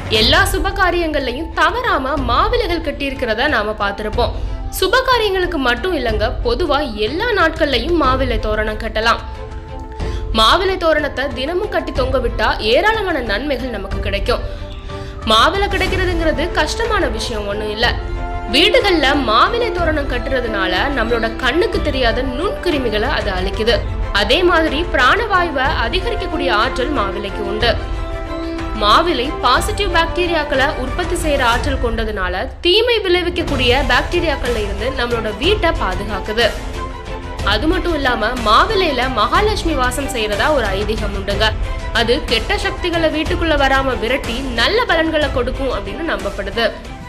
எல்லா சுப காரியங்கள்லயும் தவறாம மாவிலைகள் கட்டி இருக்கிறத நாம பார்த்திருப்போம் சுப காரியங்களுக்கு மட்டும் இல்லைங்க பொதுவா எல்லா நாட்கள்லயும் மாவிலை தோரணம் கட்டலாம் மாவிலை தோரணத்தை தினமும் கட்டி தொங்க விட்டா ஏராளமான நன்மைகள் நமக்கு கிடைக்கும் மாவிலை கிடைக்கிறதுங்கிறது கஷ்டமான விஷயம் ஒண்ணும் இல்ல வீடுகள்ல மாவிலை தோரணம் கட்டுறதுனால நம்மளோட கண்ணுக்கு தெரியாத நுண்கிருமிகளை அது அழிக்குது அதே மாதிரி பிராணவாயுவை அதிகரிக்கக்கூடிய ஆற்றல் மாவிலைக்கு உண்டு மாவிலை பாசிட்டிவ் பாக்டீரியாக்களை உற்பத்தி செய்யற ஆற்றல் கொண்டதுனால தீமை விளைவிக்கக்கூடிய பாக்டீரியாக்கள்ல இருந்து நம்மளோட வீட்டை பாதுகாக்குது அது மட்டும் இல்லாம மாவிலையில மகாலட்சுமி வாசம் செய்யறதா ஒரு ஐதீகம் உண்டுங்க அது கெட்ட சக்திகளை வீட்டுக்குள்ள வராம விரட்டி நல்ல பலன்களை கொடுக்கும் அப்படின்னு நம்பப்படுது